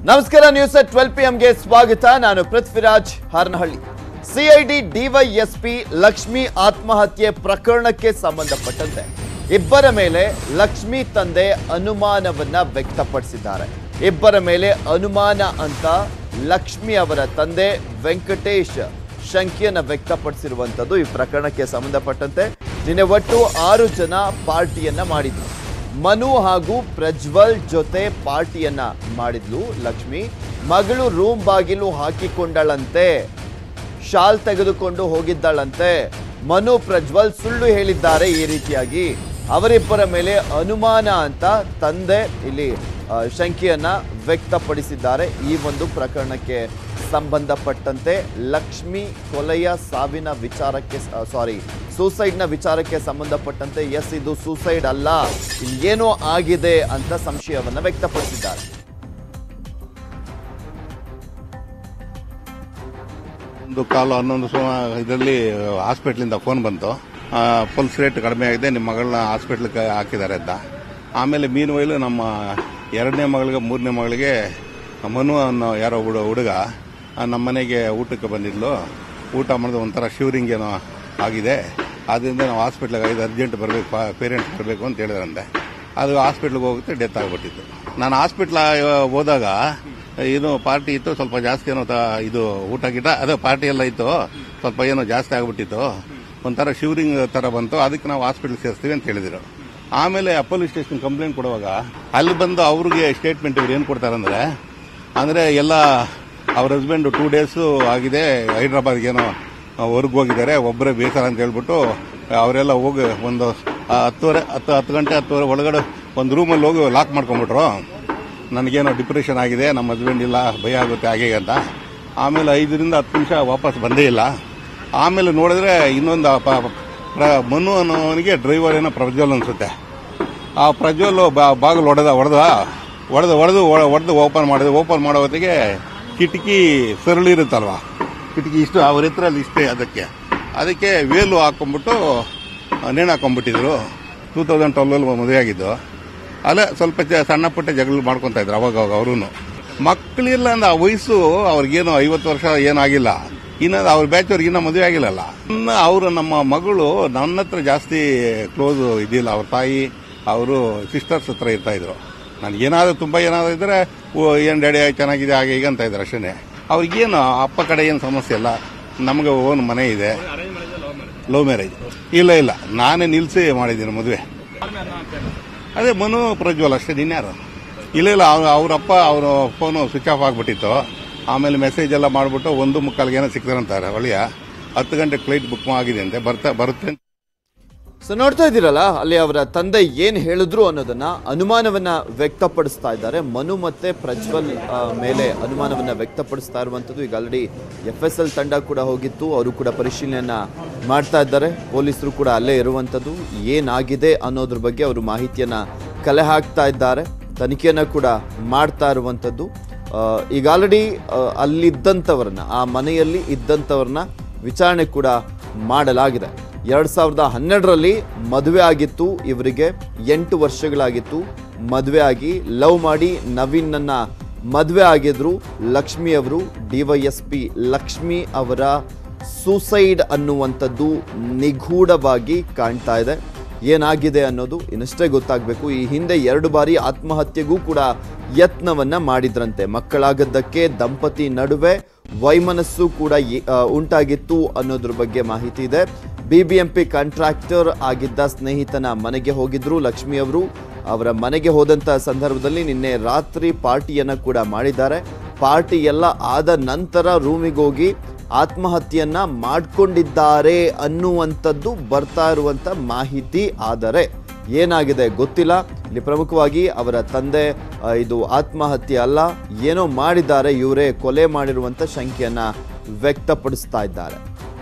ನಮಸ್ಕಾರ news twelve P ಎಂಗೆ ಸ್ವಾಗತ ನಾನು ಪೃಥ್ವಿರಾಜ್ ಹಾರನಹಳ್ಳಿ ಸಿಐಡಿ ಡಿವೈಎಸ್ಪಿ ಲಕ್ಷ್ಮಿ ಆತ್ಮಹತ್ಯೆ ಪ್ರಕರಣಕ್ಕೆ ಸಂಬಂಧಪಟ್ಟಂತೆ ಇಬ್ಬರ ಮೇಲೆ ಲಕ್ಷ್ಮಿ ತಂದೆ ಅನುಮಾನವನ್ನ ವ್ಯಕ್ತಪಡಿಸಿದ್ದಾರೆ ಇಬ್ಬರ ಮೇಲೆ ಅನುಮಾನ ಅಂತ ಲಕ್ಷ್ಮಿ ಅವರ ತಂದೆ ವೆಂಕಟೇಶ್ ಶಂಕೆಯನ್ನ ವ್ಯಕ್ತಪಡಿಸಿರುವಂತದ್ದು ಈ ಪ್ರಕರಣಕ್ಕೆ ಸಂಬಂಧಪಟ್ಟಂತೆ ನಿನ್ನೆ ಒಟ್ಟು ಆರು ಜನ ಪಾರ್ಟಿಯನ್ನ ಮಾಡಿದ್ರು ಮನು ಹಾಗೂ ಪ್ರಜ್ವಲ್ ಜೊತೆ ಪಾರ್ಟಿಯನ್ನ ಮಾಡಿದ್ಲು ಲಕ್ಷ್ಮಿ ಮಗಳು ರೂಮ್ ಬಾಗಿಲು ಹಾಕಿಕೊಂಡಳಂತೆ ಶಾಲ್ ತೆಗೆದುಕೊಂಡು ಹೋಗಿದ್ದಾಳಂತೆ ಮನು ಪ್ರಜ್ವಲ್ ಸುಳ್ಳು ಹೇಳಿದ್ದಾರೆ ಈ ರೀತಿಯಾಗಿ ಅವರಿಬ್ಬರ ಮೇಲೆ ಅನುಮಾನ ಅಂತ ತಂದೆ ಇಲ್ಲಿ ಆ, ಶಂಕೆಯನ್ನ ವ್ಯಕ್ತಪಡಿಸಿದ್ದಾರೆ ಈ ಒಂದು ಪ್ರಕರಣಕ್ಕೆ ಸಂಬಂಧಪಟ್ಟಂತೆ ಲಕ್ಷ್ಮಿ ಕೊಲೆಯ ಸಾವಿನ ವಿಚಾರಕ್ಕೆ ಸಾರಿ ಸೂಸೈಡ್ನ ವಿಚಾರಕ್ಕೆ ಸಂಬಂಧಪಟ್ಟಂತೆ ಎಸ್ ಇದು ಸೂಸೈಡ್ ಅಲ್ಲ ಇಲ್ಲಿ ಏನೋ ಆಗಿದೆ ಅಂತ ಸಂಶಯವನ್ನ ವ್ಯಕ್ತಪಡಿಸಿದ್ದಾರೆ ಒಂದು ಕಾಲು ಹನ್ನೊಂದು ಸು ಇದರಲ್ಲಿ ಹಾಸ್ಪಿಟ್ಲಿಂದ ಫೋನ್ ಬಂತು ಪಲ್ಸ್ ರೇಟ್ ಕಡಿಮೆ ಆಗಿದೆ ನಿಮ್ಮ ಮಗಳನ್ನ ಹಾಸ್ಪಿಟ್ಲಿಗೆ ಹಾಕಿದ್ದಾರೆ ಅಂತ ಆಮೇಲೆ ಮೀನು ವೈಲು ನಮ್ಮ ಎರಡನೇ ಮಗಳಿಗೆ ಮೂರನೇ ಮಗಳಿಗೆ ಮನು ಅನ್ನೋ ಯಾರೋ ಹುಡು ಹುಡುಗ ಆ, ನಮ್ಮ ಮನೆಗೆ ಊಟಕ್ಕೆ ಬಂದಿದ್ಲು ಊಟ ಮಾಡಿದ ಒಂಥರ ಶಿವರಿಂಗ್ ಏನೋ ಆಗಿದೆ ಆದ್ದರಿಂದ ನಾವು ಹಾಸ್ಪಿಟ್ಲಿಗೆ ಇದು ಅರ್ಜೆಂಟ್ ಬರಬೇಕು ಪೇರೆಂಟ್ಸ್ ಬರಬೇಕು ಅಂತ ಹೇಳಿದ್ರಂತೆ ಅದು ಹಾಸ್ಪಿಟ್ಲಿಗೆ ಹೋಗುತ್ತೆ ಡೆತ್ ಆಗಿಬಿಟ್ಟಿತ್ತು ನಾನು ಹಾಸ್ಪಿಟ್ಲ್ ಹೋದಾಗ ಏನು ಪಾರ್ಟಿ ಇತ್ತು ಸ್ವಲ್ಪ ಜಾಸ್ತಿ ಏನೋ ತ- ಇದು ಊಟ ಗಿಟ ಅದೇ ಪಾರ್ಟಿ ಎಲ್ಲ ಇತ್ತು ಸ್ವಲ್ಪ ಏನೋ ಜಾಸ್ತಿ ಆಗ್ಬಿಟ್ಟಿತ್ತು ಒಂಥರ ಶಿವರಿಂಗ್ ತರ ಬಂತು ಅದಕ್ಕೆ ನಾವು ಹಾಸ್ಪಿಟಲ್ ಸೇರಿಸ್ತೀವಿ ಅಂತ ಹೇಳಿದ್ರು ಆಮೇಲೆ ಪೊಲೀಸ್ ಸ್ಟೇಷನ್ ಕಂಪ್ಲೇಂಟ್ ಕೊಡುವಾಗ ಅಲ್ಲಿ ಬಂದು ಅವ್ರಿಗೆ ಸ್ಟೇಟ್ಮೆಂಟ್ ಇವ್ರು ಏನು ಕೊಡ್ತಾರಂದ್ರೆ ಅಂದ್ರೆ ಎಲ್ಲ ಅವ್ರ ಹಸ್ಬೆಂಡ್ ಟೂ ಡೇಸ್ ಆಗಿದೆ ಹೈದ್ರಾಬಾದ್ಗೆ ಏನೋ ಹೊರಗೆ ಹೋಗಿದ್ದಾರೆ ಒಬ್ಬರೇ ಬೇಸರ ಅಂತ ಹೇಳ್ಬಿಟ್ಟು ಅವರೆಲ್ಲ ಹೋಗಿ ಒಂದು ಆ, ಹತ್ತುವರೆ ಹತ್ತು ಹತ್ತು ಗಂಟೆ ಹತ್ತುವರೆ ಒಳಗಡೆ ಒಂದು ರೂಮಲ್ಲಿ ಹೋಗಿ ಲಾಕ್ ಮಾಡ್ಕೊಂಡ್ಬಿಟ್ರು ನನಗೇನೋ ಡಿಪ್ರೆಷನ್ ಆಗಿದೆ ನಮ್ಮ ಹಸ್ಬೆಂಡ್ ಇಲ್ಲ ಭಯ ಆಗುತ್ತೆ ಹಾಗೆ ಹೀಗೆ ಅಂತ ಆಮೇಲೆ ಐದರಿಂದ ಹತ್ತು ನಿಮಿಷ ವಾಪಸ್ ಬಂದೇ ಇಲ್ಲ ಆಮೇಲೆ ನೋಡಿದ್ರೆ ಇನ್ನೊಂದು ಆ ಪ- ಪ್ರ- ಮನು ಅನ್ನೋವನಿಗೆ ಡ್ರೈವರ್ ಏನೋ ಪ್ರಜ್ವಲ್ ಅನ್ಸುತ್ತೆ ಆ ಪ್ರಜ್ವಲ್ ಬಾ- ಬಾಗಿಲು ಹೊಡೆದ ಹೊಡೆದ ಹೊಡೆದು ಹೊಡೆದು ಹೊಡೆದು ಓಪನ್ ಮಾಡಿದೆ ಓಪನ್ ಮಾಡೋ ಹೊತ್ತಿಗೆ ಕಿಟಕಿ ಸರಳಿ ಇರುತ್ತಲ್ವಾ ಕಿಟಕಿ ಇಷ್ಟು ಅವ್ರ ಹತ್ರ ಅಲ್ಲಿ ಇಷ್ಟೇ ಅದಕ್ಕೆ ಅದಕ್ಕೆ ವೇಲು ಹಾಕೊಂಡ್ಬಿಟ್ಟು ನೇಣು ಹಾಕೊಂಡ್ಬಿಟ್ಟಿದ್ರು ಟೂ ತೌಸಂಡ್ ಟ್ವೆಲ್ವಲ್ಲಿ ಮದುವೆ ಆಗಿದ್ದು ಅಲ್ಲೇ ಸ್ವಲ್ಪ ಚ- ಸಣ್ಣ ಪುಟ್ಟ ಜಗಳ ಮಾಡ್ಕೊತಾ ಇದ್ರು ಅವಾಗ ಅವಾಗ ಅವರು ಮಕ್ಕಳಿಲ್ಲ ಅಂದ್ರೆ ಆ ವಯಸ್ಸು ಅವ್ರಿಗೇನು ಐವತ್ತು ವರ್ಷ ಏನಾಗಿಲ್ಲ ಇನ್ನು ಅವ್ರ ಬ್ಯಾಚ್ ಅವ್ರಿಗೆ ಇನ್ನೂ ಮದುವೆ ಆಗಿಲ್ಲಲ್ಲ ಇನ್ನು ಅವರು ನಮ್ಮ ಮಗಳು ನನ್ನ ಹತ್ರ ಜಾಸ್ತಿ ಕ್ಲೋಸ್ ಇದಿಲ್ಲ ಅವ್ರ ತಾಯಿ ಅವರು ಸಿಸ್ಟರ್ಸ್ ಹತ್ರ ಇರ್ತಾ ಇದ್ರು ನನಗೆ ಏನಾದ್ರು ತುಂಬ ಏನಾದ್ರು ಇದ್ರೆ ಓ ಏನು ಡ್ಯಾಡಿ ಚೆನ್ನಾಗಿದೆ ಹಾಗೆ ಈಗ ಅಂತ ಇದ್ರು ಅಷ್ಟೇ ಅವ್ರಿಗೇನು ಅಪ್ಪ ಕಡೆ ಏನು ಸಮಸ್ಯೆ ಇಲ್ಲ ನಮಗೆ ಓನ್ ಮನೆ ಇದೆ ಲವ್ ಮ್ಯಾರೇಜ್ ಇಲ್ಲ ಇಲ್ಲ ನಾನೇ ನಿಲ್ಸಿ ಮಾಡಿದ್ದೀನಿ ಮದುವೆ ಅದೇ ಮನು ಪ್ರಜ್ವಲ್ ಅಷ್ಟೇ ಇನ್ಯಾರು ಇಲ್ಲ ಇಲ್ಲ ಅವ್ರ ಅವರಪ್ಪ ಅವರ ಫೋನು ಸ್ವಿಚ್ ಆಫ್ ಆಗಿಬಿಟ್ಟಿತ್ತು ಆಮೇಲೆ ಮೆಸೇಜ್ ಎಲ್ಲ ಮಾಡಿಬಿಟ್ಟು ಒಂದು ಮುಕ್ಕಾಲ್ಗೆ ಏನೋ ಸಿಕ್ತಾರಂತಾರೆ ಒಳ್ಳೆಯ ಹತ್ತು ಗಂಟೆ ಫ್ಲೈಟ್ ಬುಕ್ ಆಗಿದೆ ಅಂತೆ ಬರ್ತಾ ಬರುತ್ತೆ ಅಂತ ಸೊ ನೋಡ್ತಾ ಇದ್ದೀರಲ್ಲ ಅಲ್ಲಿ ಅವರ ತಂದೆ ಏನ್ ಹೇಳಿದ್ರು ಅನ್ನೋದನ್ನ ಅನುಮಾನವನ್ನ ವ್ಯಕ್ತಪಡಿಸ್ತಾ ಇದ್ದಾರೆ ಮನು ಮತ್ತೆ ಪ್ರಜ್ವಲ್ ಆ, ಮೇಲೆ ಅನುಮಾನವನ್ನ ವ್ಯಕ್ತಪಡಿಸ್ತಾ ಇರುವಂತದ್ದು ಈಗ ಆಲ್ರೆಡಿ ಎಫ್ ಎಸ್ ಎಲ್ ತಂಡ ಕೂಡ ಹೋಗಿತ್ತು ಅವರು ಕೂಡ ಪರಿಶೀಲನೆಯನ್ನ ಮಾಡ್ತಾ ಇದ್ದಾರೆ ಪೊಲೀಸರು ಕೂಡ ಅಲ್ಲೇ ಇರುವಂತದ್ದು ಏನಾಗಿದೆ ಅನ್ನೋದ್ರ ಬಗ್ಗೆ ಅವರು ಮಾಹಿತಿಯನ್ನ ಕಲೆ ಹಾಕ್ತಾ ಇದ್ದಾರೆ ತನಿಖೆಯನ್ನ ಕೂಡ ಮಾಡ್ತಾ ಇರುವಂತದ್ದು ಆ, ಈಗ ಆಲ್ರೆಡಿ ಅಲ್ಲಿದ್ದಂಥವ್ರನ್ನ ಆ ಮನೆಯಲ್ಲಿ ಇದ್ದಂಥವ್ರನ್ನ ವಿಚಾರಣೆ ಕೂಡ ಮಾಡಲಾಗಿದೆ ಎರಡ್ ಸಾವಿರದ ಹನ್ನೆರಡರಲ್ಲಿ ಮದುವೆ ಆಗಿತ್ತು ಇವರಿಗೆ ಎಂಟು ವರ್ಷಗಳಾಗಿತ್ತು ಮದುವೆ ಆಗಿ ಲವ್ ಮಾಡಿ ನವೀನನ್ನ ಮದುವೆ ಆಗಿದ್ರು ಲಕ್ಷ್ಮಿ ಅವರು ಡಿವೈಎಸ್ಪಿ ಲಕ್ಷ್ಮಿ ಅವರ ಸೂಸೈಡ್ ಅನ್ನುವಂಥದ್ದು ನಿಗೂಢವಾಗಿ ಕಾಣ್ತಾ ಇದೆ ಏನಾಗಿದೆ ಅನ್ನೋದು ಇನ್ನಷ್ಟೇ ಗೊತ್ತಾಗಬೇಕು ಈ ಹಿಂದೆ ಎರಡು ಬಾರಿ ಆತ್ಮಹತ್ಯೆಗೂ ಕೂಡ ಯತ್ನವನ್ನ ಮಾಡಿದ್ರಂತೆ ಮಕ್ಕಳಾಗದ್ದಕ್ಕೆ ದಂಪತಿ ನಡುವೆ ವೈಮನಸ್ಸು ಕೂಡ ಎ- ಆ, ಉಂಟಾಗಿತ್ತು ಅನ್ನೋದ್ರ ಬಗ್ಗೆ ಮಾಹಿತಿ ಇದೆ ಬಿಬಿಎಂಪಿ ಕಾಂಟ್ರಾಕ್ಟರ್ ಆಗಿದ್ದ ಸ್ನೇಹಿತನ ಮನೆಗೆ ಹೋಗಿದ್ರು ಲಕ್ಷ್ಮಿ ಅವರು ಅವರ ಮನೆಗೆ ಹೋದಂತ ಸಂದರ್ಭದಲ್ಲಿ ನಿನ್ನೆ ರಾತ್ರಿ ಪಾರ್ಟಿಯನ್ನ ಕೂಡ ಮಾಡಿದ್ದಾರೆ ಪಾರ್ಟಿ ಎಲ್ಲ ಆದ ನಂತರ ರೂಮಿಗೆ ಹೋಗಿ ಆತ್ಮಹತ್ಯೆಯನ್ನ ಮಾಡ್ಕೊಂಡಿದ್ದಾರೆ ಅನ್ನುವಂಥದ್ದು ಬರ್ತಾ ಇರುವಂತ ಮಾಹಿತಿ ಆದರೆ ಏನಾಗಿದೆ ಗೊತ್ತಿಲ್ಲ ಇಲ್ಲಿ ಪ್ರಮುಖವಾಗಿ ಅವರ ತಂದೆ ಆ, ಇದು ಆತ್ಮಹತ್ಯೆ ಅಲ್ಲ ಏನೋ ಮಾಡಿದ್ದಾರೆ ಇವರೇ ಕೊಲೆ ಮಾಡಿರುವಂತ ಶಂಕೆಯನ್ನ ವ್ಯಕ್ತಪಡಿಸ್ತಾ ಇದ್ದಾರೆ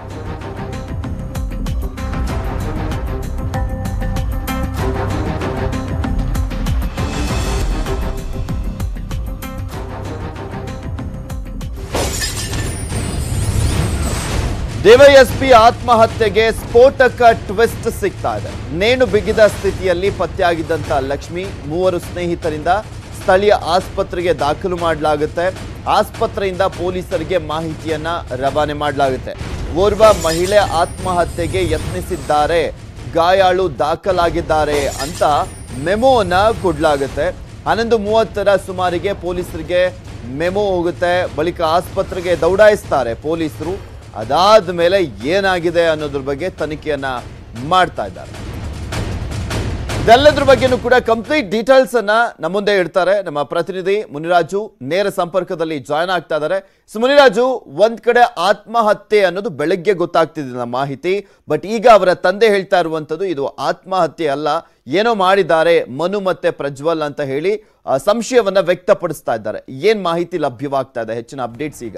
ಡಿವೈಎಸ್ಪಿ ಆತ್ಮಹತ್ಯೆಗೆ ಸ್ಫೋಟಕ ಟ್ವಿಸ್ಟ್ ಸಿಗ್ತಾ ಇದೆ ನೇಣು ಬಿಗಿದ ಸ್ಥಿತಿಯಲ್ಲಿ ಪತ್ತೆಯಾಗಿದ್ದಂತ ಲಕ್ಷ್ಮಿ ಮೂವರು ಸ್ನೇಹಿತರಿಂದ ಸ್ಥಳೀಯ ಆಸ್ಪತ್ರೆಗೆ ದಾಖಲು ಮಾಡಲಾಗುತ್ತೆ ಆಸ್ಪತ್ರೆಯಿಂದ ಪೊಲೀಸರಿಗೆ ಮಾಹಿತಿಯನ್ನ ರವಾನೆ ಮಾಡಲಾಗುತ್ತೆ ಓರ್ವ ಮಹಿಳೆ ಆತ್ಮಹತ್ಯೆಗೆ ಯತ್ನಿಸಿದ್ದಾರೆ ಗಾಯಾಳು ದಾಖಲಾಗಿದ್ದಾರೆ ಅಂತ ಮೆಮೋನ ಕೊಡ್ಲಾಗುತ್ತೆ ಹನ್ನೊಂದು ಮೂವತ್ತರ ಸುಮಾರಿಗೆ ಪೊಲೀಸರಿಗೆ ಮೆಮೋ ಹೋಗುತ್ತೆ ಬಳಿಕ ಆಸ್ಪತ್ರೆಗೆ ದೌಡಾಯಿಸ್ತಾರೆ ಪೊಲೀಸರು ಅದಾದ ಮೇಲೆ ಏನಾಗಿದೆ ಅನ್ನೋದ್ರ ಬಗ್ಗೆ ತನಿಖೆಯನ್ನ ಮಾಡ್ತಾ ಇದ್ದಾರೆ ಇದೆಲ್ಲದ್ರ ಬಗ್ಗೆನೂ ಕೂಡ ಕಂಪ್ಲೀಟ್ ಡೀಟೇಲ್ಸ್ ಅನ್ನ ನಮ್ಮ ಮುಂದೆ ಇಡ್ತಾರೆ ನಮ್ಮ ಪ್ರತಿನಿಧಿ ಮುನಿರಾಜು ನೇರ ಸಂಪರ್ಕದಲ್ಲಿ ಜಾಯ್ನ್ ಆಗ್ತಾ ಇದ್ದಾರೆ ಸೊ ಮುನಿರಾಜು ಒಂದ್ ಕಡೆ ಆತ್ಮಹತ್ಯೆ ಅನ್ನೋದು ಬೆಳಗ್ಗೆ ಗೊತ್ತಾಗ್ತಿದೆ ಮಾಹಿತಿ ಬಟ್ ಈಗ ಅವರ ತಂದೆ ಹೇಳ್ತಾ ಇರುವಂತದ್ದು ಇದು ಆತ್ಮಹತ್ಯೆ ಅಲ್ಲ ಏನೋ ಮಾಡಿದ್ದಾರೆ ಮನು ಮತ್ತೆ ಪ್ರಜ್ವಲ್ ಅಂತ ಹೇಳಿ ಆ, ಸಂಶಯವನ್ನ ವ್ಯಕ್ತಪಡಿಸ್ತಾ ಇದ್ದಾರೆ ಏನ್ ಮಾಹಿತಿ ಲಭ್ಯವಾಗ್ತಾ ಇದೆ ಹೆಚ್ಚಿನ ಅಪ್ಡೇಟ್ಸ್ ಈಗ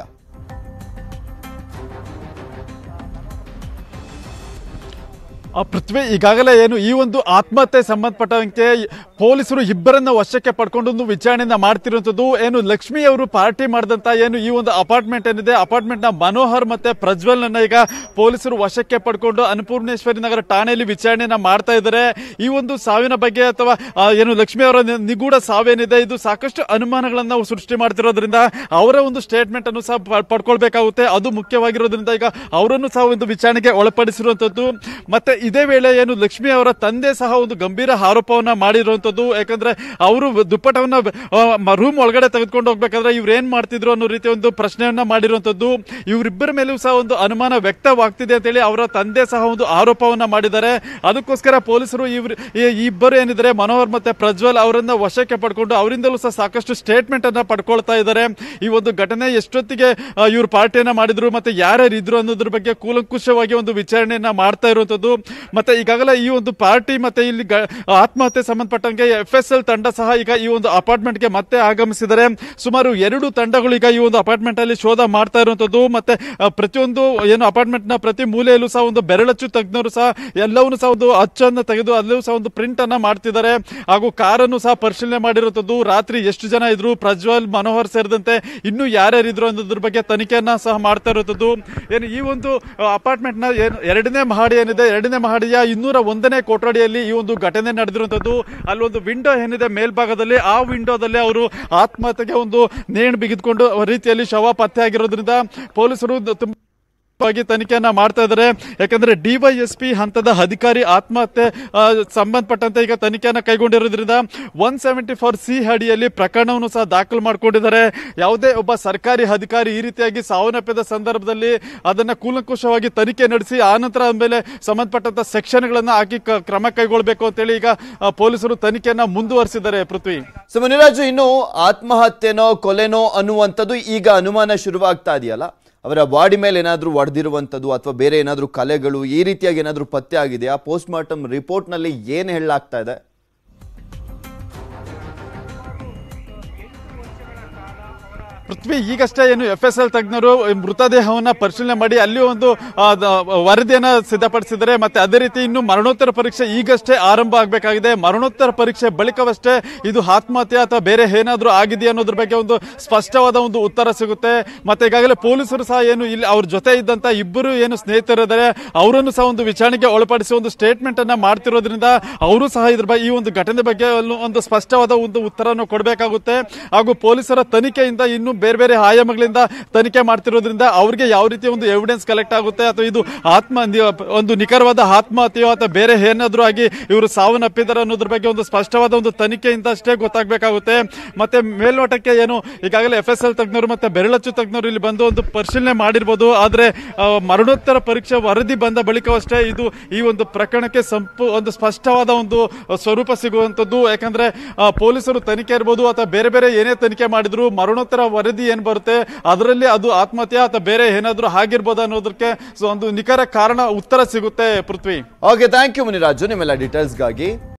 ಆ ಪೃಥ್ವಿ ಈಗಾಗಲೇ ಏನು ಈ ಒಂದು ಆತ್ಮಹತ್ಯೆ ಸಂಬಂಧಪಟ್ಟಂತೆ ಪೊಲೀಸರು ಇಬ್ಬರನ್ನ ವಶಕ್ಕೆ ಪಡ್ಕೊಂಡು ಒಂದು ವಿಚಾರಣೆಯನ್ನ ಮಾಡ್ತಿರುವಂತದ್ದು ಏನು ಲಕ್ಷ್ಮಿ ಅವರು ಪಾರ್ಟಿ ಮಾಡಿದಂತ ಏನು ಈ ಒಂದು ಅಪಾರ್ಟ್ಮೆಂಟ್ ಏನಿದೆ ಅಪಾರ್ಟ್ಮೆಂಟ್ ನ ಮನೋಹರ್ ಮತ್ತೆ ಪ್ರಜ್ವಲ್ ನನ್ನ ಈಗ ಪೊಲೀಸರು ವಶಕ್ಕೆ ಪಡ್ಕೊಂಡು ಅನ್ನಪೂರ್ಣೇಶ್ವರಿ ನಗರ ಠಾಣೆಯಲ್ಲಿ ವಿಚಾರಣೆಯನ್ನ ಮಾಡ್ತಾ ಇದ್ದಾರೆ ಈ ಒಂದು ಸಾವಿನ ಬಗ್ಗೆ ಅಥವಾ ಆ, ಏನು ಲಕ್ಷ್ಮಿ ಅವರ ನಿ- ನಿಗೂಢ ಸಾವೇನಿದೆ ಇದು ಸಾಕಷ್ಟು ಅನುಮಾನಗಳನ್ನ ನಾವು ಸೃಷ್ಟಿ ಮಾಡ್ತಿರೋದ್ರಿಂದ ಅವರ ಒಂದು ಸ್ಟೇಟ್ಮೆಂಟ್ ಅನ್ನು ಸಹ ಪ- ಪಡ್ಕೊಳ್ಬೇಕಾಗುತ್ತೆ ಅದು ಮುಖ್ಯವಾಗಿರೋದ್ರಿಂದ ಈಗ ಅವರನ್ನು ಸಹ ಒಂದು ವಿಚಾರಣೆಗೆ ಒಳಪಡಿಸಿರುವಂತದ್ದು ಮತ್ತೆ ಇದೇ ವೇಳೆ ಏನು ಲಕ್ಷ್ಮಿ ಅವರ ತಂದೆ ಸಹ ಒಂದು ಗಂಭೀರ ಆರೋಪವನ್ನ ಮಾಡಿರುವಂತದ್ದು ಯಾಕಂದ್ರೆ ಅವರು ದುಪ್ಪಟವನ್ನ ರೂಮ್ ಒಳಗಡೆ ತೆಗೆದುಕೊಂಡು ಹೋಗ್ಬೇಕಾದ್ರೆ ಇವ್ರು ಏನ್ ಮಾಡ್ತಿದ್ರು ಅನ್ನೋ ರೀತಿ ಒಂದು ಪ್ರಶ್ನೆಯನ್ನ ಮಾಡಿರುವಂತದ್ದು ಇವರಿಬ್ಬರ ಮೇಲೂ ಸಹ ಒಂದು ಅನುಮಾನ ವ್ಯಕ್ತವಾಗ್ತಿದೆ ಅಂತೇಳಿ ಅವರ ತಂದೆ ಸಹ ಒಂದು ಆರೋಪವನ್ನ ಮಾಡಿದ್ದಾರೆ ಅದಕ್ಕೋಸ್ಕರ ಪೊಲೀಸರು ಇವ್ರು ಈ ಇಬ್ಬರು ಏನಿದ್ದಾರೆ ಮನೋಹರ್ ಮತ್ತೆ ಪ್ರಜ್ವಲ್ ಅವರನ್ನ ವಶಕ್ಕೆ ಪಡ್ಕೊಂಡು ಅವರಿಂದಲೂ ಸಹ ಸಾಕಷ್ಟು ಸ್ಟೇಟ್ಮೆಂಟ್ ಅನ್ನ ಪಡ್ಕೊಳ್ತಾ ಇದ್ದಾರೆ ಈ ಒಂದು ಘಟನೆ ಎಷ್ಟೊತ್ತಿಗೆ ಆ, ಇವ್ರು ಪಾರ್ಟಿಯನ್ನ ಮಾಡಿದ್ರು ಮತ್ತೆ ಯಾರ್ಯಾರು ಇದ್ರು ಅನ್ನೋದ್ರ ಬಗ್ಗೆ ಕೂಲಂಕುಷವಾಗಿ ಒಂದು ವಿಚಾರಣೆಯನ್ನ ಮಾಡ್ತಾ ಇರುವಂತದ್ದು ಮತ್ತೆ ಈಗಾಗಲೇ ಈ ಒಂದು ಪಾರ್ಟಿ ಮತ್ತೆ ಇಲ್ಲಿ ಗ- ಆತ್ಮಹತ್ಯೆ ಸಂಬಂಧಪಟ್ಟಂಗೆ ಎಫ್ ಎಸ್ ಎಲ್ ತಂಡ ಸಹ ಈಗ ಈ ಒಂದು ಅಪಾರ್ಟ್ಮೆಂಟ್ ಗೆ ಮತ್ತೆ ಆಗಮಿಸಿದ್ದಾರೆ ಸುಮಾರು ಎರಡು ತಂಡಗಳು ಈಗ ಈ ಒಂದು ಅಪಾರ್ಟ್ಮೆಂಟ್ ಅಲ್ಲಿ ಶೋಧ ಮಾಡ್ತಾ ಇರುವಂತದ್ದು ಮತ್ತೆ ಆ, ಪ್ರತಿಯೊಂದು ಏನು ಅಪಾರ್ಟ್ಮೆಂಟ್ ನ ಪ್ರತಿ ಮೂಲೆಯಲ್ಲೂ ಸಹ ಒಂದು ಬೆರಳಚ್ಚು ತಜ್ಞರು ಸಹ ಎಲ್ಲವನ್ನೂ ಸಹ ಒಂದು ಅಚ್ಚನ್ನು ತೆಗೆದು ಅಲ್ಲೂ ಸಹ ಒಂದು ಪ್ರಿಂಟ್ ಅನ್ನ ಮಾಡ್ತಿದ್ದಾರೆ ಹಾಗೂ ಕಾರನ್ನು ಸಹ ಪರಿಶೀಲನೆ ಮಾಡಿರುವಂತದ್ದು ರಾತ್ರಿ ಎಷ್ಟು ಜನ ಇದ್ರು ಪ್ರಜ್ವಲ್ ಮನೋಹರ್ ಸೇರಿದಂತೆ ಇನ್ನು ಯಾರ್ಯಾರು ಇದ್ರು ಅನ್ನೋದ್ರ ಬಗ್ಗೆ ತನಿಖೆಯನ್ನ ಸಹ ಮಾಡ್ತಾ ಇರುವಂತದ್ದು ಏನು ಈ ಒಂದು ಅಪಾರ್ಟ್ಮೆಂಟ್ ನ ಏನು ಎರಡನೇ ಮಹಡಿ ಏನಿದೆ ಎರಡನೇ ಮಹಡಿಯ ಇನ್ನೂರ ಒಂದನೇ ಕೊಠಡಿಯಲ್ಲಿ ಈ ಒಂದು ಘಟನೆ ನಡೆದಿರುವಂತದ್ದು ಅಲ್ಲೊಂದು ವಿಂಡೋ ಏನಿದೆ ಮೇಲ್ಭಾಗದಲ್ಲಿ ಆ ವಿಂಡೋದಲ್ಲಿ ಅವರು ಆತ್ಮಹತ್ಯೆಗೆ ಒಂದು ನೇಣು ಬಿಗಿದುಕೊಂಡು ರೀತಿಯಲ್ಲಿ ಶವ ಪತ್ತೆ ಆಗಿರೋದ್ರಿಂದ ಪೊಲೀಸರು ತುಂಬ ವಾಗಿ ತನಿಖೆಯನ್ನ ಮಾಡ್ತಾ ಇದ್ದಾರೆ ಯಾಕಂದ್ರೆ ಡಿವೈಎಸ್ಪಿ ಹಂತದ ಅಧಿಕಾರಿ ಆತ್ಮಹತ್ಯೆ ಆ, ಸಂಬಂಧಪಟ್ಟಂತೆ ಈಗ ತನಿಖೆಯನ್ನ ಕೈಗೊಂಡಿರೋದ್ರಿಂದ ಒನ್ ಸೆವೆಂಟಿ ಫೋರ್ ಸಿ ಅಡಿಯಲ್ಲಿ ಪ್ರಕರಣವನ್ನು ಸಹ ದಾಖಲು ಮಾಡ್ಕೊಂಡಿದ್ದಾರೆ ಯಾವುದೇ ಒಬ್ಬ ಸರ್ಕಾರಿ ಅಧಿಕಾರಿ ಈ ರೀತಿಯಾಗಿ ಸಾವನ್ನಪ್ಪಿದ ಸಂದರ್ಭದಲ್ಲಿ ಅದನ್ನ ಕೂಲಂಕುಷವಾಗಿ ತನಿಖೆ ನಡೆಸಿ ಆನಂತರ ಮೇಲೆ ಸಂಬಂಧಪಟ್ಟಂತ ಸೆಕ್ಷನ್ಗಳನ್ನ ಹಾಕಿ ಕ- ಕ್ರಮ ಕೈಗೊಳ್ಳಬೇಕು ಅಂತೇಳಿ ಈಗ ಆ, ಪೊಲೀಸರು ತನಿಖೆಯನ್ನ ಮುಂದುವರಿಸಿದ್ದಾರೆ ಪೃಥ್ವಿ ಸೊ ಮುನಿರಾಜು ಇನ್ನು ಆತ್ಮಹತ್ಯೆನೋ ಕೊಲೆನೋ ಅನ್ನುವಂಥದ್ದು ಈಗ ಅನುಮಾನ ಶುರುವಾಗ್ತಾ ಇದೆಯಲ್ಲ ಅವರ ಬಾಡಿ ಮೇಲೆ ಏನಾದರೂ ಒಡೆದಿರುವಂಥದ್ದು ಅಥವಾ ಬೇರೆ ಏನಾದರೂ ಕಲೆಗಳು ಈ ರೀತಿಯಾಗಿ ಏನಾದರೂ ಪತ್ತೆ ಆಗಿದೆಯಾ ಪೋಸ್ಟ್ ಮಾರ್ಟಮ್ ರಿಪೋರ್ಟ್ನಲ್ಲಿ ಏನು ಹೇಳಲಾಗ್ತಾ ಇದೆ ಪೃಥ್ವಿ ಈಗಷ್ಟೇ ಏನು ಎಫ್ ಎಸ್ ಎಲ್ ತಜ್ಞರು ಮೃತದೇಹವನ್ನ ಪರಿಶೀಲನೆ ಮಾಡಿ ಅಲ್ಲಿ ಒಂದು ಆ, ದ- ವರದಿಯನ್ನ ಸಿದ್ಧಪಡಿಸಿದ್ದಾರೆ ಮತ್ತೆ ಅದೇ ರೀತಿ ಇನ್ನು ಮರಣೋತ್ತರ ಪರೀಕ್ಷೆ ಈಗಷ್ಟೇ ಆರಂಭ ಆಗಬೇಕಾಗಿದೆ ಮರಣೋತ್ತರ ಪರೀಕ್ಷೆ ಬಳಿಕವಷ್ಟೇ ಇದು ಆತ್ಮಹತ್ಯೆ ಅಥವಾ ಬೇರೆ ಏನಾದರೂ ಆಗಿದೆಯಾ ಅನ್ನೋದ್ರ ಬಗ್ಗೆ ಒಂದು ಸ್ಪಷ್ಟವಾದ ಒಂದು ಉತ್ತರ ಸಿಗುತ್ತೆ ಮತ್ತೆ ಈಗಾಗಲೇ ಪೊಲೀಸರು ಸಹ ಏನು ಇಲ್ಲಿ ಅವ್ರ ಜೊತೆ ಇದ್ದಂತ ಇಬ್ಬರು ಏನು ಸ್ನೇಹಿತರಿದ್ದಾರೆ ಅವರನ್ನು ಸಹ ಒಂದು ವಿಚಾರಣೆಗೆ ಒಳಪಡಿಸಿ ಒಂದು ಸ್ಟೇಟ್ಮೆಂಟ್ ಅನ್ನ ಮಾಡ್ತಿರೋದ್ರಿಂದ ಅವರು ಸಹ ಇದ್ರ ಬಗ್ಗೆ ಈ ಒಂದು ಘಟನೆ ಬಗ್ಗೆ ಒಂದು- ಒಂದು ಸ್ಪಷ್ಟವಾದ ಒಂದು ಉತ್ತರವನ್ನು ಕೊಡಬೇಕಾಗುತ್ತೆ ಹಾಗೂ ಪೊಲೀಸರ ತನಿಖೆಯಿಂದ ಇನ್ನು ಬೇರೆ ಬೇರೆ ಆಯಾಮಗಳಿಂದ ತನಿಖೆ ಮಾಡ್ತಿರೋದ್ರಿಂದ ಅವ್ರಿಗೆ ಯಾವ ರೀತಿ ಒಂದು ಎವಿಡೆನ್ಸ್ ಕಲೆಕ್ಟ್ ಆಗುತ್ತೆ ಅಥವಾ ಇದು ಆತ್ಮ ನಿ- ಒಂದು ನಿಖರವಾದ ಆತ್ಮಹತ್ಯೆಯೋ ಅಥವಾ ಬೇರೆ ಏನಾದ್ರೂ ಆಗಿ ಇವರು ಸಾವನ್ನಪ್ಪಿದ್ದಾರೆ ಅನ್ನೋದ್ರ ಬಗ್ಗೆ ಒಂದು ಸ್ಪಷ್ಟವಾದ ಒಂದು ತನಿಖೆಯಿಂದ ಅಷ್ಟೇ ಗೊತ್ತಾಗಬೇಕಾಗುತ್ತೆ ಮತ್ತೆ ಮೇಲ್ನೋಟಕ್ಕೆ ಏನು ಈಗಾಗಲೇ ಎಫ್ ಎಸ್ ಎಲ್ ತಜ್ಞರು ಮತ್ತೆ ಬೆರಳಚ್ಚು ತಜ್ಞರು ಇಲ್ಲಿ ಬಂದು ಒಂದು ಪರಿಶೀಲನೆ ಮಾಡಿರ್ಬೋದು ಆದ್ರೆ ಆ, ಮರಣೋತ್ತರ ಪರೀಕ್ಷೆ ವರದಿ ಬಂದ ಬಳಿಕವಷ್ಟೇ ಇದು ಈ ಒಂದು ಪ್ರಕರಣಕ್ಕೆ ಸಂಪು ಒಂದು ಸ್ಪಷ್ಟವಾದ ಒಂದು ಸ್ವರೂಪ ಸಿಗುವಂತದ್ದು ಯಾಕಂದ್ರೆ ಆ, ಪೊಲೀಸರು ತನಿಖೆ ಇರ್ಬೋದು ಅಥವಾ ಬೇರೆ ಬೇರೆ ಏನೇ ತನಿಖೆ ಮಾಡಿದ್ರು ಮರಣೋತ್ತರ ವರದಿ ಏನ್ ಬರುತ್ತೆ ಅದರಲ್ಲಿ ಅದು ಆತ್ಮಹತ್ಯೆ ಅಥವಾ ಬೇರೆ ಏನಾದ್ರೂ ಆಗಿರ್ಬೋದು ಅನ್ನೋದಕ್ಕೆ ಸೊ ಒಂದು ನಿಖರ ಕಾರಣ ಉತ್ತರ ಸಿಗುತ್ತೆ Prithvi okay thank you Muniraju ನಿಮ್ಮೆಲ್ಲ ಡೀಟೇಲ್ಸ್ಗಾಗಿ